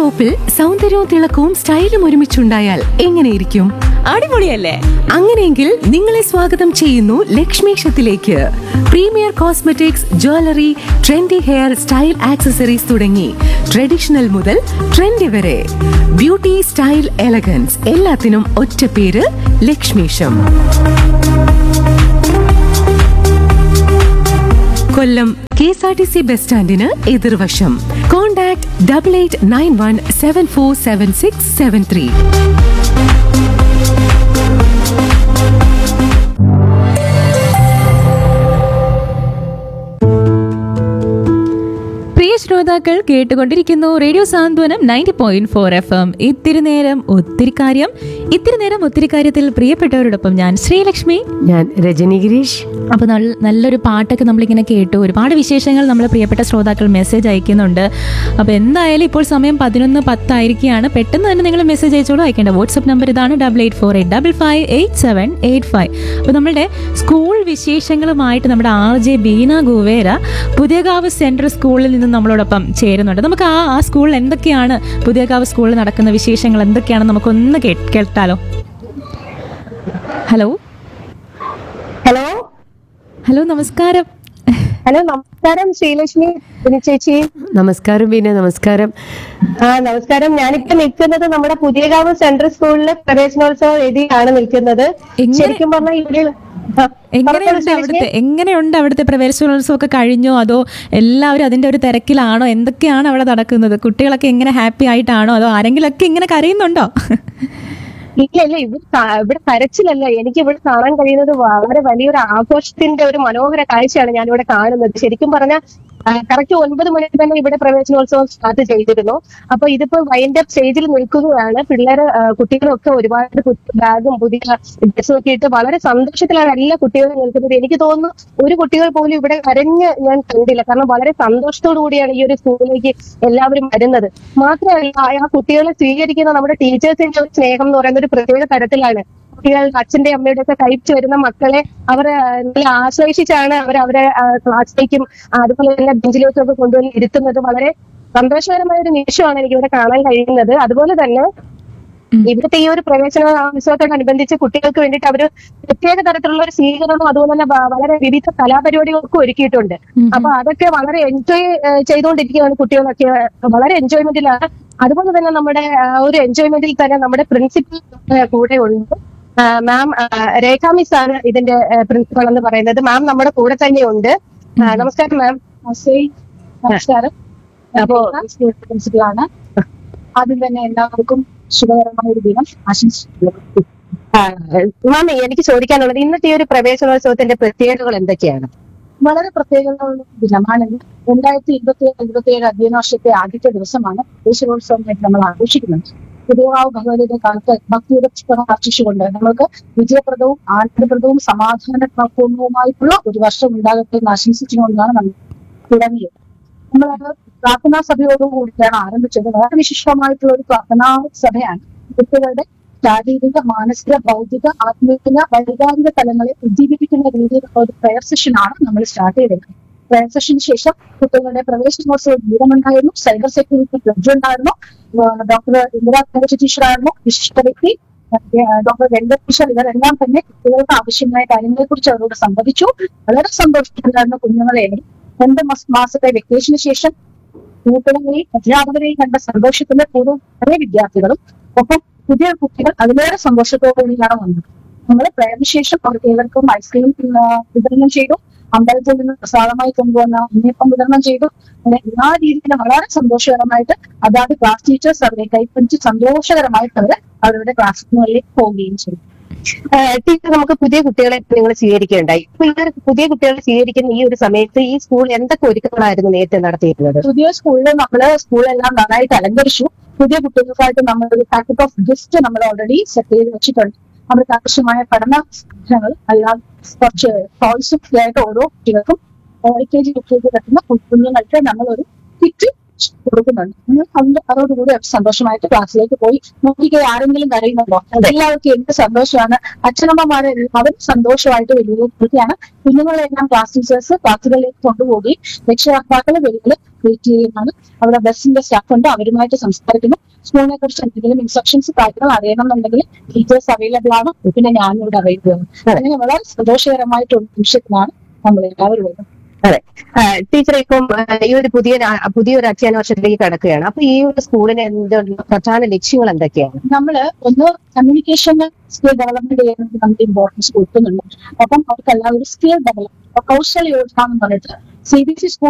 ഷോപ്പിൽ സൗന്ദര്യവും തിളക്കവും സ്റ്റൈലും ഒരുമിച്ചുണ്ടായാൽ എങ്ങനെയിരിക്കും അടിപൊളിയല്ലേ അങ്ങനെയെങ്കിൽ നിങ്ങളെ സ്വാഗതം ചെയ്യുന്നു ലക്ഷ്മീഷത്തിലേക്ക് premier cosmetics jewellery trendy hair style accessories തുടങ്ങി ട്രഡീഷണൽ മുതൽ ട്രെൻഡി വരെ ബ്യൂട്ടി സ്റ്റൈൽ എലഗൻസ് എല്ലാത്തിനും ഒറ്റ പേര് Lakshmeesham Kollam K S R T C bus സ്റ്റാൻഡിന് എതിർവശം contact double eight nine one seven four seven six seven three പ്രിയ ശ്രോതാക്കൾ കേട്ടുകൊണ്ടിരിക്കുന്നു radio Santhwanam ninety point four F M ഇത്തിരി നേരം ഒത്തിരി കാര്യം ഇത്തിരി നേരം ഒത്തിരി കാര്യത്തിൽ പ്രിയപ്പെട്ടവരോടൊപ്പം ഞാൻ ശ്രീലക്ഷ്മി ഞാൻ രജനി ഗിരീഷ് അപ്പോൾ നല്ല നല്ലൊരു പാട്ടൊക്കെ നമ്മളിങ്ങനെ കേട്ടു ഒരുപാട് വിശേഷങ്ങൾ നമ്മൾ പ്രിയപ്പെട്ട ശ്രോതാക്കൾ മെസ്സേജ് അയക്കുന്നുണ്ട് അപ്പോൾ എന്തായാലും ഇപ്പോൾ സമയം പതിനൊന്ന് പത്തായിരിക്കുകയാണ് പെട്ടെന്ന് തന്നെ നിങ്ങൾ മെസ്സേജ് അയച്ചോളൂ അയക്കേണ്ട വാട്സപ്പ് നമ്പർ ഇതാണ് double eight four eight double five eight seven eight five അപ്പോൾ നമ്മുടെ സ്കൂൾ വിശേഷങ്ങളുമായിട്ട് നമ്മുടെ R J Beena Guevara Puthiyakavu central സ്കൂളിൽ നിന്ന് നമ്മളോടൊപ്പം ചേരുന്നുണ്ട് നമുക്ക് ആ ആ സ്കൂളിൽ എന്തൊക്കെയാണ് പുതിയകാവ് സ്കൂളിൽ നടക്കുന്ന വിശേഷങ്ങൾ എന്തൊക്കെയാണ് നമുക്കൊന്ന് കേ കേട്ടാലോ ഹലോ ഹലോ ഹലോ നമസ്കാരം ഹലോ നമസ്കാരം ശ്രീലക്ഷ്മി പിന്നെ ചേച്ചി നമസ്കാരം ബീന നമസ്കാരം ആ നമസ്കാരം ഞാനിപ്പോ നിൽക്കുന്നത് നമ്മുടെ പുതിയകാവ് സെൻട്രൽ സ്കൂളിലെ പ്രവേശനോത്സവ വേദിയിലാണ് നിൽക്കുന്നത് എങ്ങനെ- ശരിക്കും പറഞ്ഞാൽ ഇവിടെ ആ, പറഞ്ഞോളൂ എങ്ങനെയുണ്ട് ശ്രീലക്ഷ്മി. അവിടുത്തെ എങ്ങനെയുണ്ട് അവിടുത്തെ പ്രവേശനോത്സവം ഒക്കെ കഴിഞ്ഞോ അതോ എല്ലാവരും അതിന്റെ ഒരു തിരക്കിലാണോ എന്തൊക്കെയാണ് അവിടെ നടക്കുന്നത് കുട്ടികളൊക്കെ എങ്ങനെ ഹാപ്പി ആയിട്ടാണോ അതോ ആരെങ്കിലൊക്കെ ഇങ്ങനെ കരയുന്നുണ്ടോ ഇല്ല ഇല്ല ഇവിടെ ക- ഇവിടെ കരച്ചിലല്ല എനിക്ക് ഇവിടെ കാണാൻ കഴിയുന്നത് വളരെ വലിയൊരു ആഘോഷത്തിന്റെ ഒരു മനോഹര കാഴ്ചയാണ് ഞാനിവിടെ കാണുന്നത് ശരിക്കും പറഞ്ഞാൽ കറക്റ്റ് ഒൻപത് മണിക്ക് തന്നെ ഇവിടെ പ്രവേശനോത്സവം സ്റ്റാർട്ട് ചെയ്തിരുന്നു അപ്പൊ ഇതിപ്പോ വൈൻഡ് അപ്പ് സ്റ്റേജിൽ നിൽക്കുകയാണ് പിള്ളേര് ആ, കുട്ടികളൊക്കെ ഒരുപാട് പുതിയ ബാഗും പുതിയ ഡ്രസ്സും ഒക്കെ ഇട്ട് വളരെ സന്തോഷത്തിലാണ് എല്ലാ കുട്ടികളും നിൽക്കുന്നത് എനിക്ക് തോന്നുന്നു ഒരു കുട്ടികൾ പോലും ഇവിടെ കരഞ്ഞ് ഞാൻ കണ്ടില്ല കാരണം വളരെ സന്തോഷത്തോടു കൂടിയാണ് ഈ ഒരു സ്കൂളിലേക്ക് എല്ലാവരും വരുന്നത് മാത്രമല്ല ആ കുട്ടികളെ സ്വീകരിക്കുന്ന നമ്മുടെ ടീച്ചേഴ്സിന്റെ ഒരു സ്നേഹം എന്ന് പറയുന്ന ഒരു പ്രത്യേക തരത്തിലാണ് കുട്ടികൾ അച്ഛന്റെ അമ്മയുടെ ഒക്കെ കഴിച്ചു വരുന്ന മക്കളെ അവർ നല്ല ആശ്ലേഷിച്ചാണ് അവർ അവരെ ആ, ക്ലാസ്സിലേക്കും ആ, അതുപോലെ തന്നെ ബെഞ്ചിലേക്കും ഒക്കെ കൊണ്ടുവന്ന് ഇരുത്തുന്നത് വളരെ സന്തോഷകരമായ ഒരു നിമിഷമാണ് എനിക്ക് ഇവിടെ കാണാൻ കഴിയുന്നത് അതുപോലെ തന്നെ ഇവിടുത്തെ ഈ ഒരു പ്രവേശന ഉത്സവത്തോടനുബന്ധിച്ച് കുട്ടികൾക്ക് വേണ്ടിയിട്ട് അവർ പ്രത്യേക തരത്തിലുള്ള ഒരു സ്വീകരണവും അതുപോലെ തന്നെ വ- വളരെ വിവിധ കലാപരിപാടികളൊക്കെ ഒരുക്കിയിട്ടുണ്ട് അപ്പൊ അതൊക്കെ വളരെ എൻജോയ് ചെയ്തുകൊണ്ടിരിക്കുകയാണ് കുട്ടികളൊക്കെ വളരെ എൻജോയ്മെന്റിലാണ് അതുപോലെ തന്നെ നമ്മുടെ ആ, ഒരു എൻജോയ്മെന്റിൽ തന്നെ നമ്മുടെ പ്രിൻസിപ്പൽ കൂടെ ഉണ്ട് മാം രേഖ മിസ് ആണ് ഇതിന്റെ പ്രിൻസിപ്പൾ എന്ന് പറയുന്നത് മാം നമ്മുടെ കൂടെ തന്നെ ഉണ്ട് ആ, നമസ്കാരം മാം നമസ്കാരം അപ്പോ പ്രിൻസിപ്പളാണ് ആദ്യം തന്നെ എല്ലാവർക്കും ശുഭകരമായ ഒരു ദിനം ആശംസിക്കുന്നു മാം എനിക്ക് ചോദിക്കാനുള്ളത് ഇന്നത്തെ ഈ ഒരു പ്രവേശനോത്സവത്തിന്റെ പ്രത്യേകതകൾ എന്തൊക്കെയാണ് വളരെ പ്രത്യേകതയുള്ള ദിനമാണ് ഇത്. രണ്ടായിരത്തി ഇരുപത്തി ഏഴ് ഇരുപത്തി ഏഴ് അധ്യയന വർഷത്തെ ആദ്യത്തെ ദിവസമാണ് ദേശീയോത്സവമായിട്ട് നമ്മൾ ആഘോഷിക്കുന്നത് പുതിയവാവ് ഭഗവതിയുടെ കാലത്ത് ഭക്തിയുടെ പുഷ്പം ആർജിച്ചുകൊണ്ട് നമ്മൾക്ക് വിജയപ്രദവും ആനന്ദപ്രദവും സമാധാനപൂർണവുമായിട്ടുള്ള ഒരു വർഷം ഉണ്ടാകട്ടെ എന്ന് ആശംസിച്ചുകൊണ്ടാണ് നമ്മൾ തുടങ്ങിയത് നമ്മൾ പ്രാർത്ഥനാ സഭയോടുകൂടിയാണ് ആരംഭിച്ചത് വളരെ വിശിഷ്ടമായിട്ടുള്ള ഒരു പ്രാർത്ഥനാ സഭയാണ് കുട്ടികളുടെ ശാരീരിക മാനസിക ഭൗതിക ആത്മീയ വൈകാരിക തലങ്ങളെ ഉദ്ദീപിപ്പിക്കുന്ന രീതിയിലുള്ള ഒരു പ്രയർ സെഷനാണ് നമ്മൾ സ്റ്റാർട്ട് ചെയ്തത് പ്രയർ സെഷന് ശേഷം കുട്ടികളുടെ പ്രവേശനോത്സവ ഗീതമുണ്ടായിരുന്നു സൈബർ സെക്യൂരിറ്റി പ്ലഡ്ജ് ഉണ്ടായിരുന്നു ഡോക്ടർ ഇന്ദിരാ കോച്ച് ടീച്ചറായിരുന്നു വിശിഷ്ട വ്യക്തി ഡോക്ടർ വെങ്കടേശ്വർ ഇവരെല്ലാം തന്നെ കുട്ടികൾക്ക് ആവശ്യമായ കാര്യങ്ങളെ കുറിച്ച് അവരോട് സംവദിച്ചു വളരെ സന്തോഷത്തിലായിരുന്നു കുഞ്ഞുങ്ങളെ രണ്ട് മാസ- മാസത്തെ വെക്കേഷന് ശേഷം കുട്ടികളെയും അധ്യാപകരെയും കണ്ട സന്തോഷത്തിന്റെ പൂർവ്വം പല വിദ്യാർത്ഥികളും ഒപ്പം പുതിയ കുട്ടികൾ അതിലേറെ സന്തോഷത്തോടെയാണ് വന്നത് നമ്മൾ പ്രേമശേഷം അവർക്ക് ഏവർക്കും ഐസ്ക്രീം ആ, വിതരണം ചെയ്തു അമ്പലത്തിൽ നിന്ന് പ്രസാദമായി കൊണ്ടുവന്ന ഉണ്ണിയപ്പം വിതരണം ചെയ്തു അങ്ങനെ എല്ലാ രീതിയിലും വളരെ സന്തോഷകരമായിട്ട് അതാത് ക്ലാസ് ടീച്ചേഴ്സ് അവരെ കൈപ്പിടിച്ച് സന്തോഷകരമായിട്ട് അവര് അവരുടെ ക്ലാസ് റൂമുകളിലേക്ക് പോവുകയും ചെയ്തു ടീച്ചർ നമുക്ക് പുതിയ കുട്ടികളെ നിങ്ങൾ സ്വീകരിക്കുകയുണ്ടായി ഇപ്പൊ ഈ ഒരു പുതിയ കുട്ടികളെ സ്വീകരിക്കുന്ന ഈ ഒരു സമയത്ത് ഈ സ്കൂൾ എന്തൊക്കെ ഒരുക്കങ്ങളായിരുന്നു നേരത്തെ നടത്തിയിരുന്നത് പുതിയ സ്കൂളിൽ നമ്മള് സ്കൂളെല്ലാം നന്നായിട്ട് അലങ്കരിച്ചു പുതിയ കുട്ടികൾക്കായിട്ട് നമ്മൾ ഒരു പാക്കറ്റ് ഓഫ് ഗിഫ്റ്റ് നമ്മൾ ഓൾറെഡി സെറ്റ് ചെയ്ത് വെച്ചിട്ടുണ്ട് അവർക്ക് ആവശ്യമായ പഠന സാധനങ്ങൾ അല്ലാതെ കുറച്ച് ടോയ്സും ആയിട്ട് ഓരോ കുട്ടികൾക്കും L K G U K G പറ്റുന്ന കുഞ്ഞുങ്ങൾക്ക് നമ്മൾ ഒരു കിറ്റ് കൊടുക്കുന്നുണ്ട് ഉം. അതിന്റെ അതോടുകൂടി അവർ സന്തോഷമായിട്ട് ക്ലാസ്സിലേക്ക് പോയി നോക്കിക്കേ ആരെങ്കിലും കരയുന്നുണ്ടോ എല്ലാവർക്കും എന്ത് സന്തോഷമാണ് അച്ഛനമ്മമാരെ അവർ സന്തോഷമായിട്ട് വെല്ലുവിളിക്കുകയാണ് കുഞ്ഞുങ്ങളെല്ലാം ക്ലാസ് ടീച്ചേഴ്സ് ക്ലാസ്സുകളിലേക്ക് കൊണ്ടുപോവുകയും രക്ഷകർത്താക്കൾ വെല്ലുവിളി വെയിറ്റ് ചെയ്യുകയാണ് അവിടെ ബസ്സിന്റെ സ്റ്റാഫ് ഉണ്ട് അവരുമായിട്ട് സംസാരിക്കുന്നു സ്കൂളിനെ കുറിച്ച് എന്തെങ്കിലും ഇൻസ്ട്രക്ഷൻസ് കാര്യങ്ങൾ അറിയണമെന്നുണ്ടെങ്കിൽ ടീച്ചേഴ്സ് അവൈലബിൾ ആണ് പിന്നെ ഞാനിവിടെ അവൈലബിൾ ആണ് അങ്ങനെ വളരെ സന്തോഷകരമായിട്ടുള്ള നിമിഷത്തിലാണ് നമ്മൾ എല്ലാവരും വരുന്നത് അതെ ടീച്ചർ ഇപ്പം ആ, ഈ ഒരു പുതിയ രാ- പുതിയൊരു അധ്യയന വർഷത്തിലേക്ക് കടക്കുകയാണ് അപ്പൊ ഈ ഒരു സ്കൂളിന് എന്തുള്ള പ്രധാന ലക്ഷ്യങ്ങൾ എന്തൊക്കെയാണ് നമ്മള് ഒന്ന് കമ്മ്യൂണിക്കേഷൻ സ്കിൽ ഡെവലപ്മെന്റ് ചെയ്യുന്നത് നമുക്ക് ഇമ്പോർട്ടൻസ് കൊടുക്കുന്നുണ്ട് അപ്പം അവർക്കെല്ലാം ഒരു സ്കിൽ ഡെവലപ്മെന്റ് കൗശല യോജന എന്ന് പറഞ്ഞിട്ട് സി ബി സി സ്കൂൾ